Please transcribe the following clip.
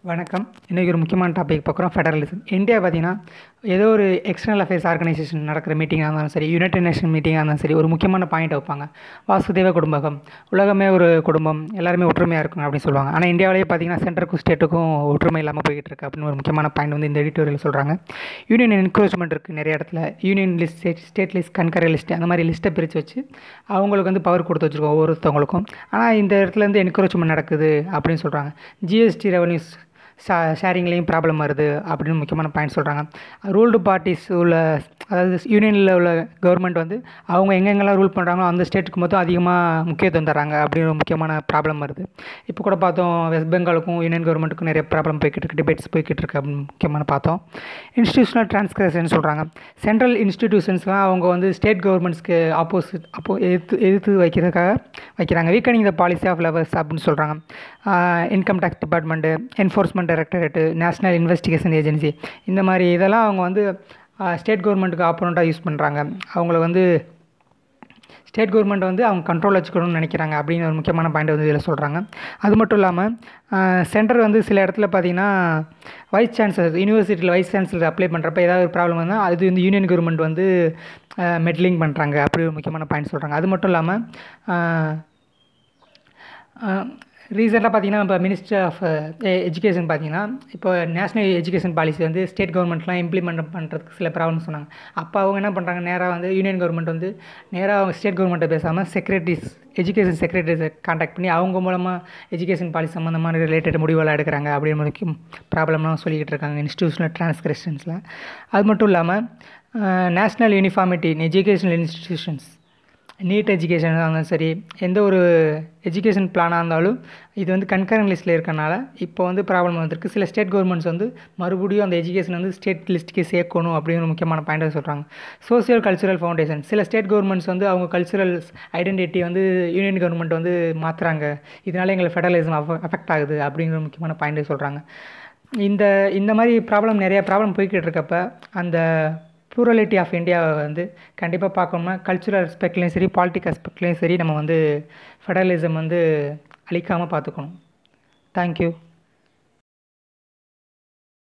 வணக்கம் இன்றைக்கி ஒரு முக்கியமான டாபிக் பார்க்குறோம் ஃபெடரலிசம் இந்தியா பார்த்தீங்கன்னா ஏதோ ஒரு எக்ஸ்டர்னல் அஃபேர்ஸ் ஆர்கனைசேஷன் நடக்கிற மீட்டிங்காக இருந்தாலும் சரி யுனைடெட் நேஷன் மீட்டிங்காக இருந்தாலும் சரி ஒரு முக்கியமான பாயிண்ட் வைப்பாங்க வாசுதேவ குடும்பகம் உலகமே ஒரு குடும்பம் எல்லாருமே ஒற்றுமையாக இருக்கணும் அப்படின்னு சொல்லுவாங்க ஆனால் இந்தியாவிலேயே பார்த்தீங்கன்னா சென்டருக்கும் ஸ்டேட்டுக்கும் ஒற்றுமை இல்லாமல் போய்கிட்டு இருக்கு அப்படின்னு ஒரு முக்கியமான பாயிண்ட் வந்து இந்த எடிட்டோரியல் சொல்கிறாங்க யூனியன் என்க்ரோச்மெண்ட் இருக்குது நிறைய இடத்துல union list state state list concurrent list அந்த மாதிரி லிஸ்ட்டை பிரித்து வச்சு அவங்களுக்கு வந்து பவர் கொடுத்து வச்சுருக்கோம் ஒவ்வொருத்தவங்களுக்கும் ஆனால் இந்த இடத்துல இருந்து என்க்ரோச்மெண்ட் நடக்குது அப்படின்னு சொல்கிறாங்க ஜிஎஸ்டி ரெவன்யூஸ் ஷா ஷேரிங்லேயும் ப்ராப்ளம் வருது அப்படின்னு முக்கியமான பாயிண்ட் சொல்கிறாங்க ரூல்டு பார்ட்டிஸ் உள்ள அதாவது யூனியனில் உள்ள கவர்மெண்ட் வந்து அவங்க எங்கெங்கெல்லாம் ரூல் பண்ணுறாங்களோ அந்த ஸ்டேட்டுக்கு மொத்தம் அதிகமாக முக்கியத்துவம் தராங்க அப்படின்னு ஒரு முக்கியமான ப்ராப்ளம் வருது இப்போ கூட பார்த்தோம் வெஸ்ட் பெங்காலுக்கும் யூனியன் கவர்மெண்ட்டுக்கும் நிறைய ப்ராப்ளம் போய்கிட்டு இருக்கு டிபேட்ஸ் போய்கிட்டு இருக்கு அப்படின்னு முக்கியமான பார்த்தோம் இன்ஸ்டியூஷனல் டிரான்ஸ்கிரஷன் சொல்கிறாங்க சென்ட்ரல் இன்ஸ்டிடியூஷன்ஸ்லாம் அவங்க வந்து ஸ்டேட் கவர்மெண்ட்ஸ்க்கு ஆப்போசிட் அப்போ எதிர்த்து எதிர்த்து வைக்கிறதுக்காக வைக்கிறாங்க weakening the policy of levers அப்படின்னு சொல்கிறாங்க income tax department enforcement directorate national investigation agency இந்த மாதிரி இதெல்லாம் அவங்க வந்து ஸ்டேட் கவர்மெண்ட்டுக்கு ஆப்போனண்ட்டாக யூஸ் பண்ணுறாங்க அவங்கள வந்து ஸ்டேட் கவர்மெண்ட் வந்து அவங்க கண்ட்ரோல் வச்சுக்கணும்னு நினைக்கிறாங்க அப்படின்னு ஒரு முக்கியமான பாயிண்ட் வந்து இதில் சொல்கிறாங்க அது மட்டும் இல்லாமல் சென்டர் வந்து சில இடத்துல பார்த்தீங்கன்னா வைஸ் சான்சலர் யூனிவர்சிட்டியில் வைஸ் சான்சலர் அப்ளை பண்ணுறப்ப ஏதாவது ஒரு ப்ராப்ளம் வந்தால் அது வந்து யூனியன் கவர்மெண்ட் வந்து மெட்லிங் பண்ணுறாங்க அப்படி ஒரு முக்கியமான பாயிண்ட் சொல்கிறாங்க அது மட்டும் இல்லாமல் ரீசெண்டாக பார்த்தீங்கன்னா இப்போ மினிஸ்டர் ஆஃப் எஜுகேஷன் பார்த்தீங்கன்னா இப்போ நேஷனல் எஜுகேஷன் பாலிசி வந்து ஸ்டேட் கவர்மெண்ட்லாம் இம்ப்ளிமெண்ட் பண்ணுறதுக்கு சில ப்ராப்ளம் சொன்னாங்க அப்போ அவங்க என்ன பண்ணுறாங்க நேராக வந்து யூனியன் கவர்மெண்ட் வந்து நேராக அவங்க ஸ்டேட் கவர்மெண்ட்டை பேசாமல் செக்ரட்டரிஸ் எஜுகேஷன் செக்ரட்டரிஸை காண்டாக்ட் பண்ணி அவங்க மூலமாக எஜுகேஷன் பாலிசி சம்மந்தமான ரிலேட்டட் முடிவுகள் எடுக்கிறாங்க அப்படின்னு முக்கியம் ப்ராப்ளம்லாம் சொல்லிக்கிட்டு இருக்காங்க இன்ஸ்டியூஷனல் டிரான்ஸ்கிரிப்ஷன்ஸில் அது மட்டும் இல்லாமல் national uniformity in educational institutions NEET எஜுகேஷனாக இருந்தாலும் சரி எந்த ஒரு எஜுகேஷன் பிளானாக இருந்தாலும் இது வந்து கன்கரன் லிஸ்ட்டில் இருக்கனால இப்போ வந்து ப்ராப்ளம் வந்திருக்கு சில ஸ்டேட் கவர்மெண்ட்ஸ் வந்து மறுபடியும் அந்த எஜுகேஷன் வந்து ஸ்டேட் லிஸ்ட்டுக்கு சேர்க்கணும் அப்படின்னு முக்கியமான பாயிண்டாக சொல்கிறாங்க சோசியல் கல்ச்சுரல் ஃபவுண்டேஷன் சில ஸ்டேட் கவர்மெண்ட்ஸ் வந்து அவங்க கல்ச்சுரல் ஐடென்டிட்டி வந்து யூனியன் கவர்மெண்ட் வந்து மாற்றுறாங்க இதனால எங்களுக்கு ஃபெடரலிசம் அஃபெக்ட் ஆகுது அப்படிங்கிற முக்கியமான பாயிண்ட்டை சொல்கிறாங்க இந்த இந்த மாதிரி ப்ராப்ளம் நிறைய ப்ராப்ளம் போய்கிட்டு இருக்கப்ப அந்த ப்ளூரலிட்டி ஆஃப் இந்தியாவை வந்து கண்டிப்பாக பார்க்கணும்னா கல்ச்சுரல் ரெஸ்பெக்ட்லேயும் சரி பாலிட்டிக் ரெஸ்பெக்ட்லேயும் சரி நம்ம வந்து ஃபெடரலிசம் வந்து அழிக்காமல் பார்த்துக்கணும் தேங்க்யூ